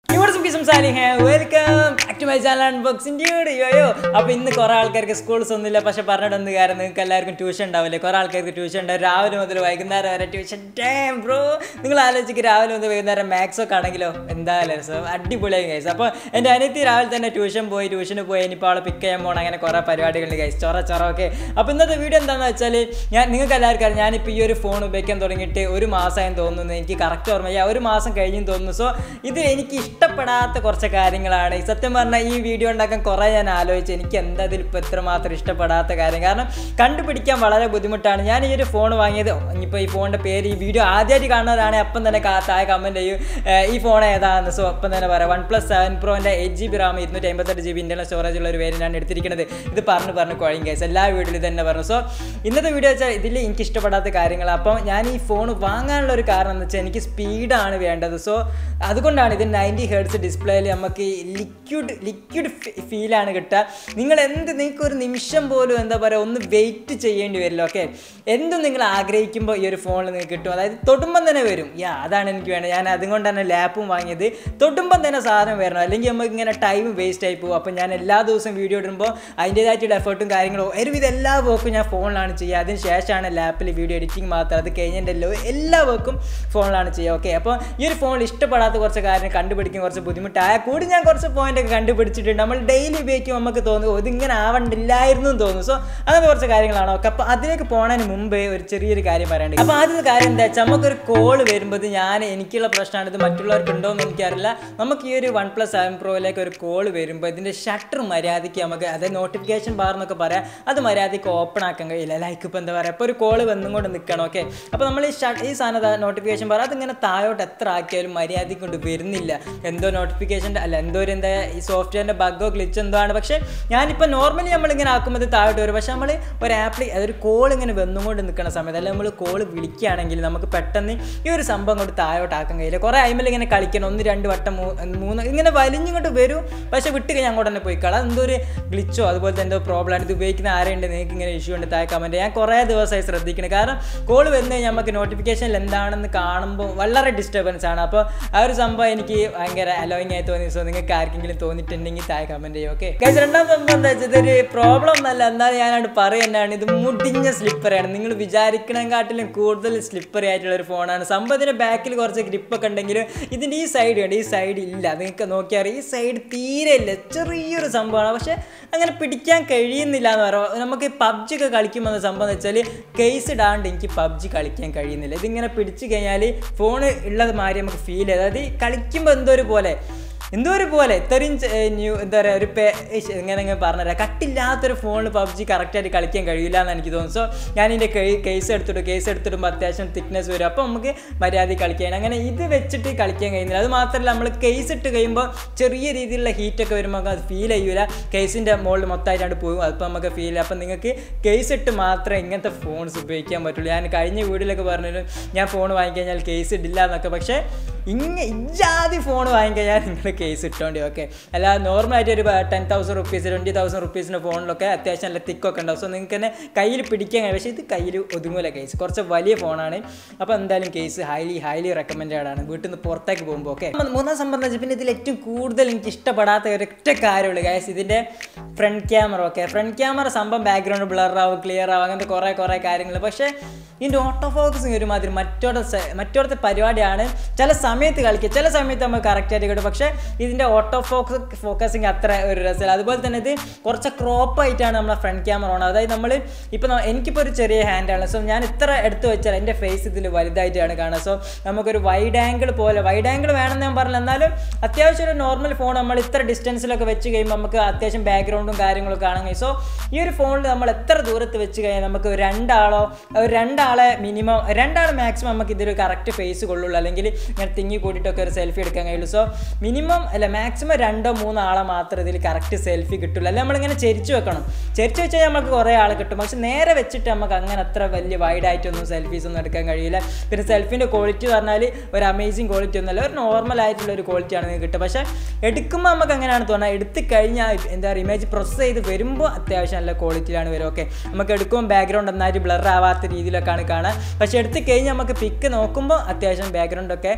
Welcome back to my channel unboxing യോയോ അപ്പോൾ ഇന്ന് കുറേ ആൾക്കാർക്ക് സ്കൂൾസ് ഒന്നുമില്ല പക്ഷെ പറഞ്ഞിട്ടൊന്ന് കാര്യം നിങ്ങൾക്ക് എല്ലാവർക്കും ട്യൂഷൻ ഉണ്ടാവില്ലേ കുറേ ആൾക്കാർക്ക് ട്യൂഷൻ ഉണ്ടാവും രാവിലെ മുതൽ വൈകുന്നേരം വരെ ട്യൂഷൻ ടൈം ബ്രോ നിങ്ങൾ ആലോചിക്ക് രാവിലെ മുതൽ വൈകുന്നേരം മാത്സ് ഒക്കെ ആണെങ്കിലോ എന്തായാലും രസം അടിപൊളിയായി ഗൈസ് അപ്പോൾ എൻ്റെ അനിയത്തി രാവിലെ തന്നെ ട്യൂഷൻ പോയി ട്യൂഷന് പോയി ഇനിയിപ്പോൾ അവളെ പിക്ക് ചെയ്യാൻ പോകണം അങ്ങനെ കുറേ പരിപാടികളുണ്ട് ഗൈസ് ചൊറ ചൊറ ഒക്കെ അപ്പോൾ ഇന്നത്തെ വീഡിയോ എന്താണെന്ന് വെച്ചാൽ ഞാൻ നിങ്ങൾക്ക് എല്ലാവർക്കും അറിയാം ഞാനിപ്പോൾ ഈ ഒരു ഫോൺ ഉപയോഗിക്കാൻ തുടങ്ങിയിട്ട് ഒരു മാസമായി തോന്നുന്നു എനിക്ക് കറക്റ്റ് ഓർമ്മയില്ല ഒരു മാസം കഴിഞ്ഞും തോന്നുന്നു സോ ഇത് എനിക്ക് ഇഷ്ടപ്പെടാത്ത കുറച്ച് കാര്യങ്ങളാണ് ഈ സത്യം പറഞ്ഞാൽ ഈ വീഡിയോ ഉണ്ടാക്കാൻ കുറേ ഞാൻ ആലോചിച്ചു എനിക്ക് എന്താ ഇതിൽ ഇപ്പോൾ എത്രമാത്രം ഇഷ്ടപ്പെടാത്ത കാര്യം കാരണം കണ്ടുപിടിക്കാൻ വളരെ ബുദ്ധിമുട്ടാണ് ഞാൻ ഈ ഒരു ഫോൺ വാങ്ങിയത് ഇനിയിപ്പോൾ ഈ ഫോണിൻ്റെ പേര് ഈ വീഡിയോ ആദ്യമായിട്ട് കാണുന്നവരാണെങ്കിൽ അപ്പം തന്നെ കാ- താഴെ കമൻറ്റ് ചെയ്യും ഏർ ഈ ഫോൺ ഏതാണെന്ന് സോ അപ്പം തന്നെ പറയാം വൺ പ്ലസ് സെവൻ പ്രോൻ്റെ എയ്റ്റ് ജി ബി റാം ഇരുന്നൂറ്റി അമ്പത്തെട്ട് ജി ബി ഇൻ്റർണൽ സ്റ്റോറേജ് ഉള്ള ഒരു വേരിയൻ്റാണ് എടുത്തിരിക്കുന്നത് ഇത് പറഞ്ഞ് പറഞ്ഞ് കുഴയും കേസ് എല്ലാ വീഡിയോയിലും തന്നെ പറഞ്ഞു സോ ഇന്നത്തെ വീഡിയോ വെച്ചാൽ ഇതിൽ എനിക്ക് ഇഷ്ടപ്പെടാത്ത കാര്യങ്ങൾ അപ്പം ഞാൻ ഈ ഫോൺ വാങ്ങാനുള്ള ഒരു കാരണം എന്ന് വെച്ചാൽ എനിക്ക് സ്പീഡാണ് വേണ്ടത് സോ അതുകൊണ്ടാണ് ഇത് നയൻറ്റി ഹെർട്സ് ഡിസ്പ്ലേയിൽ നമുക്ക് ലിക്വിഡ് ലിക്വിഡ് ഫീലാണ് കിട്ടുക നിങ്ങൾ എന്ത് നിങ്ങൾക്ക് ഒരു നിമിഷം പോലും എന്താ പറയുക ഒന്ന് വെയിറ്റ് ചെയ്യേണ്ടി വരില്ല ഓക്കെ എന്തും നിങ്ങൾ ആഗ്രഹിക്കുമ്പോൾ ഈ ഒരു ഫോണിൽ നിങ്ങൾക്ക് കിട്ടും അതായത് തൊടുമ്പം തന്നെ വരും യാ അതാണ് എനിക്ക് വേണ്ടത് ഞാൻ അതുകൊണ്ടാണ് ലാപ്പും വാങ്ങിയത് തൊടുമ്പം തന്നെ സാധനം വരണം അല്ലെങ്കിൽ നമുക്ക് ഇങ്ങനെ ടൈം വേസ്റ്റ് ആയി പോകും അപ്പോൾ ഞാൻ എല്ലാ ദിവസവും വീഡിയോ ഇടുമ്പോൾ അതിൻ്റേതായിട്ടുള്ള എഫേർട്ടും കാര്യങ്ങളും ഒരുവിധം എല്ലാ വർക്കും ഞാൻ ഫോണിലാണ് ചെയ്യുക അതിന് ശേഷമാണ് ലാപ്പിൽ വീഡിയോ എഡിറ്റിംഗ് മാത്രം അത് കഴിഞ്ഞതിൻ്റെ എല്ലാം എല്ലാ വർക്കും ഫോണിലാണ് ചെയ്യുക ഓക്കെ അപ്പോൾ ഈ ഒരു ഫോണിൽ ഇഷ്ടപ്പെടാത്ത കുറച്ച് കാര്യം കണ്ടുപിടിക്കാൻ കുറച്ച് ബുദ്ധിമുട്ടായ കൂടി ഞാൻ കുറച്ച് പോയിന്റ് ഒക്കെ കണ്ടുപിടിച്ചിട്ടുണ്ട് നമ്മൾ ഡെയിലി ഉപയോഗിക്കുമ്പോൾ നമുക്ക് തോന്നും "ഓ, ഇതിങ്ങനെ ആവണ്ടില്ലായിരുന്നു എന്ന് തോന്നും സോ അങ്ങനത്തെ കുറച്ച് കാര്യങ്ങളാണ് ഓക്കെ അപ്പോൾ അതിലേക്ക് പോകുന്നതിന് മുമ്പേ ഒരു ചെറിയൊരു കാര്യം പറയാനുണ്ട് അപ്പോൾ ആദ്യത്തെ കാര്യം എന്താ വെച്ചാൽ നമുക്കൊരു കോൾ വരുമ്പോൾ ഇത് ഞാൻ എനിക്കുള്ള പ്രശ്നമാണ് ഇത് മറ്റുള്ളവർക്ക് ഉണ്ടോ എന്ന് എനിക്കറിയില്ല നമുക്ക് ഈ ഒരു വൺ പ്ലസ് സെവൻ പ്രോയിലേക്ക് ഒരു കോൾ വരുമ്പോൾ ഇതിൻ്റെ ഷട്ടർ മര്യാദയ്ക്ക് നമുക്ക് അതായത് നോട്ടിഫിക്കേഷൻ ബാർ എന്നൊക്കെ പറയാം അത് മര്യാദയ്ക്ക് ഓപ്പൺ ആക്കാൻ കഴിയില്ല ലൈക്ക് ഇപ്പോൾ എന്താ പറയുക ഇപ്പോൾ ഒരു കോൾ വന്നും കൊണ്ട് നിൽക്കണം ഓക്കെ അപ്പോൾ നമ്മൾ ഈ ഷട്ട് ഈ സാധനം നോട്ടിഫിക്കേഷൻ ബാർ അതിങ്ങനെ താഴോട്ട് എത്ര ആക്കിയാലും മര്യാദയ്ക്ക് കൊണ്ട് വരുന്നില്ല എന്തോ നോട്ടിഫിക്കേഷൻ്റെ അല്ല എന്തോ ഒരു എന്താ ഈ സോഫ്റ്റ്വെയറിൻ്റെ ബഗ്ഗോ ഗ്ലിച്ച് എന്തോ ആണ് പക്ഷേ ഞാനിപ്പോൾ നോർമലി നമ്മളിങ്ങനെ ആക്കുമ്പോൾ ഇത് താഴോട്ട് വരും പക്ഷേ നമ്മൾ ഒരു ആപ്പിൽ അതൊരു കോൾ ഇങ്ങനെ വന്നുകൊണ്ട് നിൽക്കുന്ന സമയത്ത് അല്ലെങ്കിൽ നമ്മൾ കോൾ വിളിക്കുകയാണെങ്കിൽ നമുക്ക് പെട്ടെന്ന് ഈ ഒരു സംഭവം കൊണ്ട് താഴോട്ടാക്കാൻ കഴിയില്ല കുറേ അയിമൽ ഇങ്ങനെ കളിക്കണം ഒന്ന് രണ്ട് വട്ടം മൂ- മൂന്ന് ഇങ്ങനെ വലിഞ്ഞിങ്ങോട്ട് വരും പക്ഷേ വിട്ട് കഴിഞ്ഞാൽ അങ്ങോട്ട് തന്നെ പോയി കളാം എന്തോ ഒരു ഗ്ലിച്ചോ അതുപോലത്തെ എന്തോ പ്രോബ്ലം ആണ് ഇത് ഉപയോഗിക്കുന്ന ആരുണ്ട് നിങ്ങൾക്ക് ഇങ്ങനെ ഇഷ്യൂ ഉണ്ട് താഴെ കമൻറ്റ് ഞാൻ കുറേ ദിവസമായി ശ്രദ്ധിക്കണം കാരണം കോൾ വന്നു കഴിഞ്ഞാൽ നമുക്ക് നോട്ടിഫിക്കേഷനിൽ എന്താണെന്ന് കാണുമ്പോൾ വളരെ ഡിസ്റ്റർബൻസ് ആണ് അപ്പോൾ ആ ഒരു സംഭവം എനിക്ക് ഭയങ്കര അലോയിങ് ആയി തോന്നി സോ നിങ്ങൾക്ക് ആർക്കെങ്കിലും തോന്നിയിട്ടുണ്ടെങ്കിൽ താഴെ കമൻറ്റ് ചെയ്യും ഓക്കെ രണ്ടാം സംഭവം എന്താ വെച്ചാൽ ഇതൊരു പ്രോബ്ലം എന്നല്ല എന്നാലും ഞാനത് പറയുന്നതാണ് ഇത് മുടിഞ്ഞ സ്ലിപ്പറാണ് നിങ്ങൾ വിചാരിക്കണേക്കാട്ടിലും കൂടുതൽ സ്ലിപ്പറി ആയിട്ടുള്ള ഒരു ഫോണാണ് സംഭവത്തിൻ്റെ ബാക്കിൽ കുറച്ച് ഗ്രിപ്പൊക്കെ ഉണ്ടെങ്കിലും ഇതിൻ്റെ ഈ സൈഡ് ഉണ്ട് ഈ സൈഡ് ഇല്ല നിങ്ങൾക്ക് നോക്കിയാൽ അറിയാം. ഈ സൈഡ് തീരെ ഇല്ല ചെറിയൊരു സംഭവമാണ് പക്ഷേ അങ്ങനെ പിടിക്കാൻ കഴിയുന്നില്ല എന്ന് പറയാം നമുക്ക് പബ്ജി ഒക്കെ കളിക്കുമ്പോൾ എന്ന സംഭവം എന്ന് വെച്ചാൽ കേസ് ഇടാണ്ട് എനിക്ക് പബ്ജി കളിക്കാൻ കഴിയുന്നില്ല ഇതിങ്ങനെ പിടിച്ചു കഴിഞ്ഞാൽ ഫോൺ ഉള്ളത് മാതിരി നമുക്ക് ഫീൽ ചെയ്ത് അതായത് ഈ കളിക്കുമ്പോൾ എന്തോ ഒരു പോലെ എന്തോ ഒരു പോലെ ഇത്രയും ചെ- ഏ, ന്യൂ എന്താ പറയുക ഒരു പേ ഇഷ് എങ്ങനെ അങ്ങനെ പറഞ്ഞുതരാം കട്ടില്ലാത്തൊരു ഫോണിൽ പബ്ജി കറക്റ്റായിട്ട് കളിക്കാൻ കഴിയില്ല എന്ന് എനിക്ക് തോന്നുന്നു സോ ഞാൻ ഇതിൻ്റെ കേസ് എടുത്തിട്ട് കേസ് എടുത്തിടുമ്പോൾ അത്യാവശ്യം തിക്നെസ് വരും അപ്പോൾ നമുക്ക് മര്യാദ കളിക്കാൻ അങ്ങനെ ഇത് വെച്ചിട്ട് കളിക്കാൻ കഴിയുന്നില്ല അത് മാത്രമല്ല നമ്മൾ കേസ് ഇട്ട് കഴിയുമ്പോൾ ചെറിയ രീതിയിലുള്ള ഹീറ്റൊക്കെ വരുമ്പോൾ നമുക്ക് അത് ഫീൽ ചെയ്യൂല കേസിൻ്റെ മുകളിൽ മൊത്തമായിട്ടാണ് പോകും അപ്പോൾ നമുക്ക് ഫീൽ ചെയ്യും അപ്പം നിങ്ങൾക്ക് കേസ് ഇട്ട് മാത്രമേ ഇങ്ങനത്തെ ഫോൺസ് ഉപയോഗിക്കാൻ പറ്റുള്ളൂ ഞാൻ കഴിഞ്ഞ വീഡിയോയിലൊക്കെ പറഞ്ഞു ഞാൻ ഫോൺ വാങ്ങിക്കഴിഞ്ഞാൽ കേസ് ഇടില്ല എന്നൊക്കെ പക്ഷേ ഇങ്ങ ഇജാതി ഫോൺ വാങ്ങിക്കഴിഞ്ഞാൽ നിങ്ങൾ കേസ് ഇട്ടോണ്ടി ഓക്കെ അല്ലാതെ നോർമലായിട്ട് ഒരു ten thousand rupees twenty thousand റുപ്പീസിൻ്റെ ഫോണിലൊക്കെ അത്യാവശ്യം നല്ല തിക്കൊക്കെ ഉണ്ടാവും സോ നിങ്ങൾക്ക് തന്നെ കയ്യിൽ പിടിക്കാൻ കഴിയും പക്ഷേ ഇത് കയ്യിൽ ഒതുങ്ങൂല കേസ് കുറച്ച് വലിയ ഫോണാണ് അപ്പോൾ എന്തായാലും കേസ് ഹൈലി ഹൈലി റെക്കമെൻഡഡ് ആണ് വീട്ടിൽ നിന്ന് പുറത്തേക്ക് പോകുമ്പോൾ ഓക്കെ മൂന്നാം സംബന്ധിച്ച് പിന്നെ ഇതിൽ ഏറ്റവും കൂടുതൽ എനിക്ക് ഇഷ്ടപ്പെടാത്ത ഒരൊറ്റ കാര്യമുള്ളൂ കേസ് ഇതിൻ്റെ front camera okay front camera സംഭവം ബാക്ക്ഗ്രൗണ്ട് ബ്ലർ ആവും ക്ലിയർ ആവും അങ്ങനത്തെ കുറേ കുറേ കാര്യങ്ങൾ പക്ഷേ ഇതിൻ്റെ ഓട്ടോ ഫോക്കസിങ് ഒരുമാതിരി മറ്റോടെ മറ്റോടത്തെ പരിപാടിയാണ് ചില സമയത്ത് കളിക്കുക ചില സമയത്ത് നമുക്ക് കറക്റ്റായിട്ട് കിട്ടും പക്ഷേ ഇതിൻ്റെ ഓട്ടോ ഫോക്കസ് ഫോക്കസിങ് അത്ര ഒരു രസമില്ല അതുപോലെ തന്നെ ഇത് കുറച്ച് ക്രോപ്പ് ആയിട്ടാണ് നമ്മളെ ഫ്രണ്ട് ക്യാമറ ഓൺ അതായത് നമ്മൾ ഇപ്പോൾ എനിക്കിപ്പോൾ ഒരു ചെറിയ ഹാൻഡാണ് സോ ഞാൻ ഇത്ര എടുത്ത് വെച്ചാൽ എൻ്റെ ഫേസ് ഇതിൽ വലുതായിട്ടാണ് കാണുക സോ നമുക്കൊരു വൈഡ് ആംഗിൾ പോലെ വൈഡ് ആംഗിൾ വേണമെന്ന് ഞാൻ പറഞ്ഞില്ല എന്നാലും അത്യാവശ്യം ഒരു നോർമൽ ഫോൺ നമ്മൾ ഇത്ര ഡിസ്റ്റൻസിലൊക്കെ വെച്ച് കഴിയുമ്പോൾ നമുക്ക് അത്യാവശ്യം ബാക്ക്ഗ്രൗണ്ടും കാര്യങ്ങളൊക്കെ കാണാൻ കഴിയും സോ ഈ ഒരു ഫോണിൽ നമ്മൾ എത്ര ദൂരത്ത് വെച്ച് കഴിഞ്ഞാൽ നമുക്ക് ഒരു രണ്ടാളോ ഒരു രണ്ടാളെ മിനിമം രണ്ടാൾ മാക്സിമം നമുക്ക് ഇതൊരു കറക്റ്റ് ഫേസ് കൊള്ളുള്ളൂ അല്ലെങ്കിൽ ഇങ്ങനെ തിങ്ങി കൂട്ടിയിട്ടൊക്കെ ഒരു സെൽഫി എടുക്കാൻ കഴിയുള്ളൂ സോ മിനിമം അല്ല മാക്സിമം രണ്ടോ മൂന്നോ ആളെ മാത്രമേ ഇതിൽ കറക്റ്റ് സെൽഫി കിട്ടുള്ളൂ അല്ലെങ്കിൽ നമ്മളിങ്ങനെ ചെരിച്ച് വെക്കണം ചെരിച്ച് വെച്ച് കഴിഞ്ഞാൽ നമുക്ക് കുറേ ആൾ കിട്ടും പക്ഷെ നേരെ വെച്ചിട്ട് നമുക്ക് അങ്ങനെ അത്ര വലിയ വൈഡായിട്ടൊന്നും സെൽഫീസ് ഒന്നും എടുക്കാൻ കഴിയില്ല പിന്നെ സെൽഫിൻ്റെ ക്വാളിറ്റി പറഞ്ഞാൽ ഒരു അമേസിങ് ക്വാളിറ്റി ഒന്നുമല്ല ഒരു നോർമൽ ആയിട്ടുള്ള ഒരു ക്വാളിറ്റിയാണ് നിങ്ങൾക്ക് കിട്ടുക പക്ഷേ എടുക്കുമ്പോൾ നമുക്ക് അങ്ങനെയാണ് തോന്നുന്നത് എടുത്ത് കഴിഞ്ഞാൽ എന്താ പറയുക ഇമേജ് പ്രോസസ്സ് ചെയ്ത് വരുമ്പോൾ അത്യാവശ്യം നല്ല ക്വാളിറ്റിയിലാണ് വരും ഓക്കെ നമുക്ക് എടുക്കുമ്പോൾ ബാക്ക്ഗ്രൗണ്ട് നന്നായിട്ട് ബ്ലർ ആവാത്ത രീതിയിലൊക്കെയാണ് കാണുക പക്ഷേ എടുത്ത് കഴിഞ്ഞ് നമുക്ക് പിക്ക് നോക്കുമ്പോൾ അത്യാവശ്യം ബാക്ക്ഗ്രൗണ്ടൊക്കെ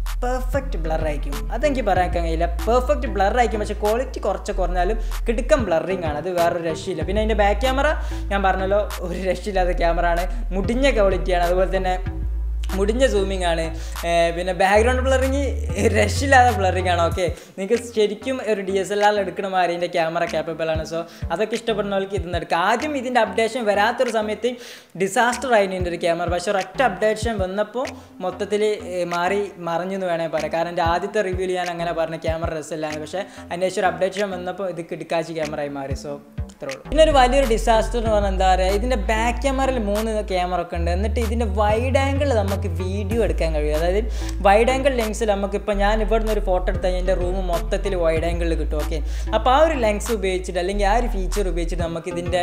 പെർഫെക്റ്റ് ബ്ലർ ആയിരിക്കും അതെനിക്ക് പറയാൻ കഴിയില്ല പെർഫെക്റ്റ് ബ്ലർ ആയിരിക്കും പക്ഷേ ക്വാളിറ്റി കുറച്ച് കുറഞ്ഞാലും കിടുക്കം ബ്ലറിങ് ആണ് അത് വേറൊരു രക്ഷയില്ല പിന്നെ അതിൻ്റെ ബാക്ക് ക്യാമറ ഞാൻ പറഞ്ഞല്ലോ ഒരു രക്ഷയില്ലാത്ത ക്യാമറ ആണ് മുടിഞ്ഞ ക്വാളിറ്റിയാണ് അതുപോലെ തന്നെ മുടിഞ്ഞ സൂമിങ് ആണ് ഏർ പിന്നെ ബാക്ക്ഗ്രൗണ്ട് ബ്ലറിങ് രഷില്ലാതെ ബ്ലറിങ് ആണ് ഓക്കെ നിങ്ങൾക്ക് ശരിക്കും ഒരു ഡി എസ് എൽ ആർ എടുക്കണ മാതിരി ഇതിൻ്റെ ക്യാമറ ക്യാപ്പബിൾ ആണ് സോ അതൊക്കെ ഇഷ്ടപ്പെടുന്നവർക്ക് ഇതൊന്നും എടുക്കാം ആദ്യം ഇതിൻ്റെ അപ്ഡേഷൻ വരാത്തൊരു സമയത്ത് ഡിസാസ്റ്റർ ആയിരുന്നു ഇതിൻ്റെ ഒരു ക്യാമറ പക്ഷേ ഒരൊറ്റ അപ്ഡേഷൻ വന്നപ്പോൾ മൊത്തത്തിൽ മാറി മറിഞ്ഞു എന്ന് വേണമെങ്കിൽ പറയാം കാരണം എൻ്റെ ആദ്യത്തെ റിവ്യൂവിൽ ഞാൻ അങ്ങനെ പറഞ്ഞ ക്യാമറ രസമില്ലാണ് പക്ഷേ അതിൻ്റെ ശേഷം ഒരു അപ്ഡേഷൻ വന്നപ്പോൾ ഇത് കിടക്കാച്ചി ക്യാമറ ആയി മാറി സോ ഇത്രേ ഉള്ളൂ പിന്നെ ഒരു വലിയൊരു ഡിസാസ്റ്റർ എന്ന് പറഞ്ഞാൽ എന്താ പറയുക ഇതിൻ്റെ ബാക്ക് ക്യാമറയിൽ മൂന്ന് ക്യാമറ ഒക്കെ ഉണ്ട് എന്നിട്ട് ഇതിൻ്റെ വൈഡ് ആംഗിൾ നമുക്ക് വീഡിയോ എടുക്കാൻ കഴിയും അതായത് വൈഡ് ആംഗിൾ ലെൻസിൽ നമുക്കിപ്പോൾ ഞാൻ ഇവിടുന്ന് ഒരു ഫോട്ടോ എടുത്താൽ എൻ്റെ റൂം മൊത്തത്തിൽ വൈഡ് ആംഗിളിൽ കിട്ടും ഓക്കെ അപ്പോൾ ആ ഒരു ലെൻസ് ഉപയോഗിച്ചിട്ട് അല്ലെങ്കിൽ ആ ഒരു ഫീച്ചർ ഉപയോഗിച്ചിട്ട് നമുക്ക് ഇതിൻ്റെ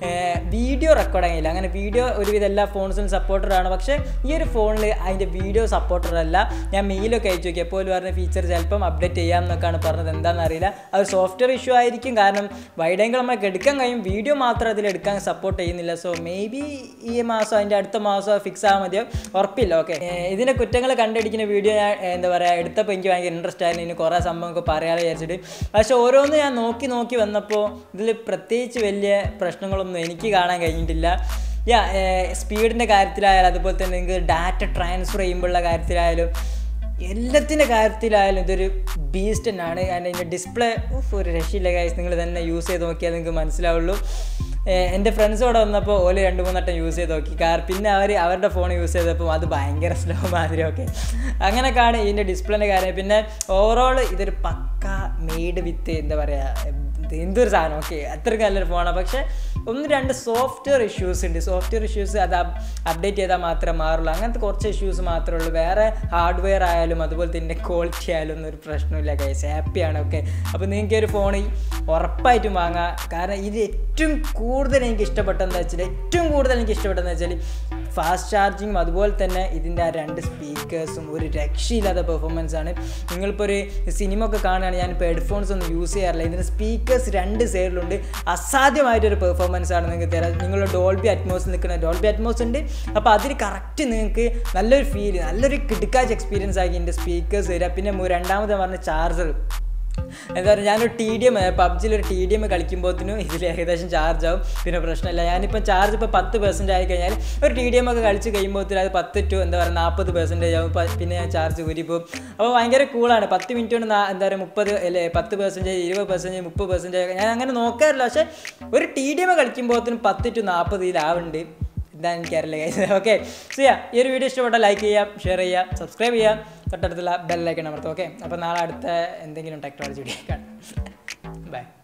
വീഡിയോ റെക്കോർഡ് ആകില്ല അങ്ങനെ വീഡിയോ ഒരുവിധം എല്ലാ ഫോൺസിനും സപ്പോർട്ടറാണ് പക്ഷേ ഈ ഒരു ഫോണിൽ അതിൻ്റെ വീഡിയോ സപ്പോർട്ടർ അല്ല ഞാൻ മെയിലൊക്കെ അയച്ചു നോക്കി എപ്പോൾ പറഞ്ഞ ഫീച്ചർ ചിലപ്പം അപ്ഡേറ്റ് ചെയ്യാം എന്നൊക്കെയാണ് പറഞ്ഞത് എന്താണെന്ന് അറിയില്ല അത് സോഫ്റ്റ്വെയർ ഇഷ്യൂ ആയിരിക്കും കാരണം വൈഡ് ആംഗിൾ നമുക്ക് എടുക്കാൻ കഴിയും വീഡിയോ മാത്രം അതിൽ എടുക്കാൻ സപ്പോർട്ട് ചെയ്യുന്നില്ല സോ മേ ബി ഈ മാസം അതിൻ്റെ അടുത്ത മാസം ഫിക്സ് ആകാൻ മതിയോ ഉറപ്പില്ല ഓക്കെ ഇതിൻ്റെ കുറ്റങ്ങൾ കണ്ടുപിടിക്കുന്ന വീഡിയോ ഞാൻ ഏ, എന്താ പറയുക എടുത്തപ്പോൾ എനിക്ക് ഭയങ്കര ഇൻട്രസ്റ്റ് ആയിരുന്നു ഇനി കുറേ സംഭവമൊക്കെ പറയാതെ വിചാരിച്ചിട്ട് പക്ഷെ ഓരോന്ന് ഞാൻ നോക്കി നോക്കി വന്നപ്പോൾ ഇതിൽ പ്രത്യേകിച്ച് വലിയ പ്രശ്നങ്ങളൊന്നും എനിക്ക് കാണാൻ കഴിഞ്ഞിട്ടില്ല യാ സ്പീഡിൻ്റെ കാര്യത്തിലായാലും അതുപോലെ തന്നെ നിങ്ങൾക്ക് ഡാറ്റ ട്രാൻസ്ഫർ ചെയ്യുമ്പോഴുള്ള കാര്യത്തിലായാലും എല്ലാത്തിൻ്റെ കാര്യത്തിലായാലും ഇതൊരു ബീസ്റ്റ് തന്നെയാണ് അതിൻ്റെ ഇതിൻ്റെ ഡിസ്പ്ലേ ഒരു രക്ഷയില്ല കാര്യം നിങ്ങൾ തന്നെ യൂസ് ചെയ്ത് നോക്കിയാൽ നിങ്ങൾക്ക് മനസ്സിലാവുള്ളൂ ഏഹ് എൻ്റെ ഫ്രണ്ട്സ് ഇവിടെ വന്നപ്പോൾ ഓല് രണ്ട് മൂന്നട്ടം യൂസ് ചെയ്ത് നോക്കി കാരണം പിന്നെ അവർ അവരുടെ ഫോൺ യൂസ് ചെയ്തപ്പോൾ അത് ഭയങ്കര സ്ലോ മാതിരി ഒക്കെ അങ്ങനെയൊക്കെയാണ് ഇതിൻ്റെ ഡിസ്പ്ലേൻ്റെ കാര്യം പിന്നെ ഓവറോൾ ഇതൊരു പക്ക മെയ്ഡ് വിത്ത് എന്താ പറയുക ഇത് എന്തൊരു സാധനം ഓക്കെ അത്രയ്ക്ക് നല്ലൊരു ഫോണാണ് പക്ഷേ ഒന്ന് രണ്ട് സോഫ്റ്റ്വെയർ ഇഷ്യൂസ് ഉണ്ട് സോഫ്റ്റ്വെയർ ഇഷ്യൂസ് അത് അപ്ഡേറ്റ് ചെയ്താൽ മാത്രമേ മാറുള്ളൂ അങ്ങനത്തെ കുറച്ച് ഇഷ്യൂസ് മാത്രമേ ഉള്ളൂ വേറെ ഹാർഡ്വെയർ ആയാലും അതുപോലെ തന്നെ ക്വാളിറ്റി ആയാലും ഒന്നും ഒരു പ്രശ്നമില്ല കൈസ് ഹാപ്പിയാണ് ഓക്കെ അപ്പോൾ നിങ്ങൾക്ക് ഒരു ഫോൺ ഉറപ്പായിട്ടും വാങ്ങാം കാരണം ഇത് ഏറ്റവും കൂടുതൽ എനിക്ക് ഇഷ്ടപ്പെട്ടതെന്ന് വെച്ചാൽ ഏറ്റവും കൂടുതൽ എനിക്ക് ഇഷ്ടപ്പെട്ടതെന്ന് വെച്ചാൽ ഫാസ്റ്റ് ചാർജിങ്ങും അതുപോലെ തന്നെ ഇതിൻ്റെ ആ രണ്ട് സ്പീക്കേഴ്സും ഒരു രക്ഷയില്ലാത്ത പെർഫോമൻസ് ആണ് നിങ്ങളിപ്പോൾ ഒരു സിനിമ ഒക്കെ കാണുകയാണ് ഞാനിപ്പോൾ ഹെഡ്ഫോൺസ് ഒന്നും യൂസ് ചെയ്യാറില്ല ഇതിൻ്റെ സ്പീക്കേഴ്സ് രണ്ട് സൈഡിലുണ്ട് അസാധ്യമായിട്ടൊരു പെർഫോമൻസ് ആണ് നിങ്ങൾക്ക് തരാം നിങ്ങൾ ഡോൾബി അറ്റ്മോസ് നിൽക്കുന്ന ഡോൾബി അറ്റ്മോസ് ഉണ്ട് അപ്പോൾ അതിൽ കറക്റ്റ് നിങ്ങൾക്ക് നല്ലൊരു ഫീൽ നല്ലൊരു കിടക്കാച്ച് എക്സ്പീരിയൻസ് ആക്കി ഇതിൻ്റെ സ്പീക്കേഴ്സ് തരാം പിന്നെ മൂ- രണ്ടാമത് പറഞ്ഞ ചാർജർ എന്താ പറയുക ഞാനൊരു ടി ഡി എം പബ്ജിയിൽ ഒരു ടി ഡി എം കളിക്കുമ്പോഴത്തേനും ഇതിൽ ഏകദേശം ചാർജ് ആവും പിന്നെ പ്രശ്നമില്ല ഞാനിപ്പോൾ ചാർജ് ഇപ്പോൾ പത്ത് പെർസെൻറ്റ് ആയി കഴിഞ്ഞാൽ ഒരു ടി ഡി എം ഒക്കെ കളിച്ച് കഴിയുമ്പോഴത്തേനും അത് പത്ത് ടു എന്താ പറയുക നാൽപ്പത് പെർസെൻറ്റേജ് ആവും പ- പിന്നെ ഞാൻ ചാർജ് ഊരിപ്പോവും അപ്പോൾ ഭയങ്കര കൂളാണ് പത്ത് മിനിറ്റ് കൊണ്ട് നാ- എന്താ പറയുക മുപ്പത് അല്ലേ പത്ത് പെർസെൻറ്റേജ് ഇരുപത് പെർസെൻറ്റേജ് മുപ്പത് പെർസെൻറ്റേജ് ഞാൻ അങ്ങനെ നോക്കാറില്ല പക്ഷേ ഒരു ടി ഡി എം കളിക്കുമ്പോഴത്തേനും പത്ത് ടു നാൽപ്പത് ഇതിലാവുന്നുണ്ട് എന്താ എനിക്കറിയില്ല ഓക്കെ സോ യാ ഈ ഒരു വീഡിയോ ഇഷ്ടപ്പെട്ടാൽ ലൈക്ക് ചെയ്യാം ഷെയർ ചെയ്യാം സബ്സ്ക്രൈബ് ചെയ്യാം തൊട്ടടുത്തുള്ള ബെല്ലൈക്കൺ അമർത്തും ഓക്കെ അപ്പോൾ നാളെ അടുത്ത എന്തെങ്കിലും ടെക്നോളജി വീഡിയോ കാണാം ബൈ